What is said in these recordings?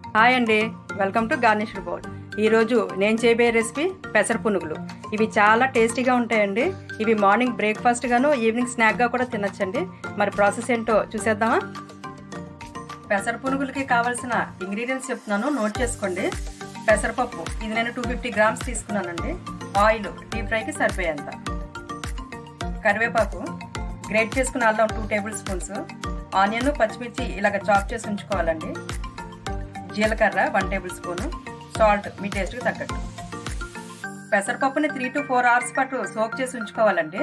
hi అండి welcome to గార్నిష్డ్ bowl ఈరోజు నేను చేయబోయే రెసిపీ పెసర పునుగులు ఇవి చాలా టేస్టీగా ఉంటాయండి ఇవి మార్నింగ్ బ్రేక్ఫాస్ట్ గాను ఈవినింగ్ స్నాక్గా కూడా తినొచ్చండి మరి ప్రాసెస్ ఏంటో చూసేద్దామా పెసర పునుగులకి కావాల్సిన ఇంగ్రీడియంట్స్ చెప్తున్నాను నోట్ చేసుకోండి పెసరపప్పు ఇది నేను టూ ఫిఫ్టీ గ్రామ్స్ తీసుకున్నానండి ఆయిల్ డీప్ ఫ్రైకి సరిపోయేంత కరివేపాకు గ్రేట్ చేసుకున్న అల్లం టూ టేబుల్ స్పూన్స్ ఆనియన్ పచ్చిమిర్చి ఇలాగ చాప్ చేసి ఉంచుకోవాలండి జీలకర్ర వన్ టేబుల్ స్పూను సాల్ట్ మీ టేస్ట్కి తగ్గట్టు పెసరపప్పుని త్రీ టు ఫోర్ అవర్స్ పాటు సోక్ చేసి ఉంచుకోవాలండి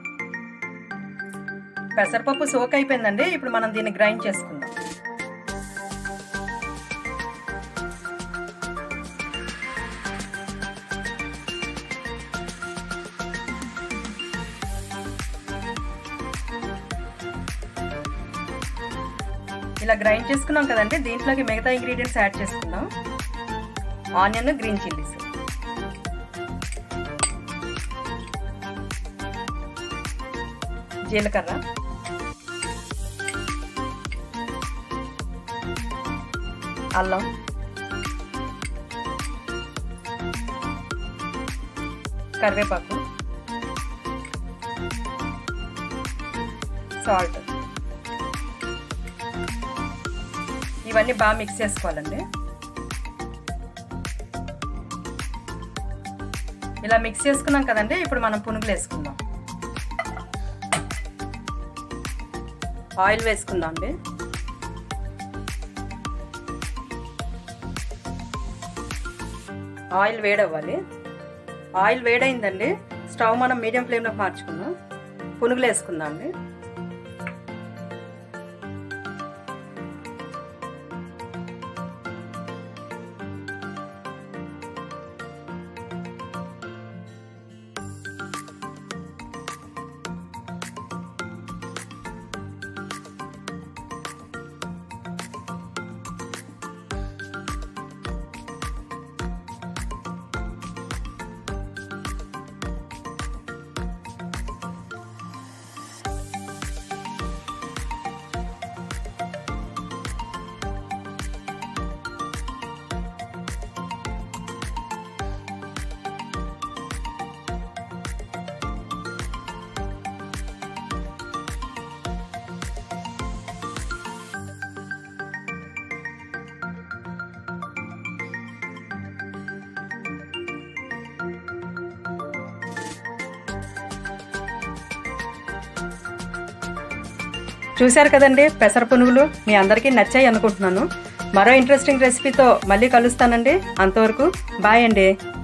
పెసరపప్పు సోక్ అయిపోయిందండి ఇప్పుడు మనం దీన్ని గ్రైండ్ చేసుకుందాం ఇలా గ్రైండ్ చేసుకున్నాం కదండి దీంట్లోకి మిగతా ఇంగ్రీడియంట్స్ యాడ్ చేసుకుందాం ఆనియన్ గ్రీన్ చిల్లీస్ జీలకర్ర అల్లం కరివేపాకు సాల్ట్ ఇవన్నీ బాగా మిక్స్ చేసుకోవాలండి ఇలా మిక్స్ చేసుకున్నాం కదండి ఇప్పుడు మనం పునుగులు వేసుకుందాం ఆయిల్ వేసుకుందాం అండి ఆయిల్ వేడవ్వాలి ఆయిల్ వేడైందండి స్టవ్ మనం మీడియం ఫ్లేమ్లో మార్చుకుందాం పునుగులు వేసుకుందాం అండి చూశారు కదండి పెసర పునుగులు మీ అందరికీ నచ్చాయి అనుకుంటున్నాను మరో ఇంట్రెస్టింగ్ రెసిపీతో మళ్ళీ కలుస్తానండి అంతవరకు బాయ్ అండి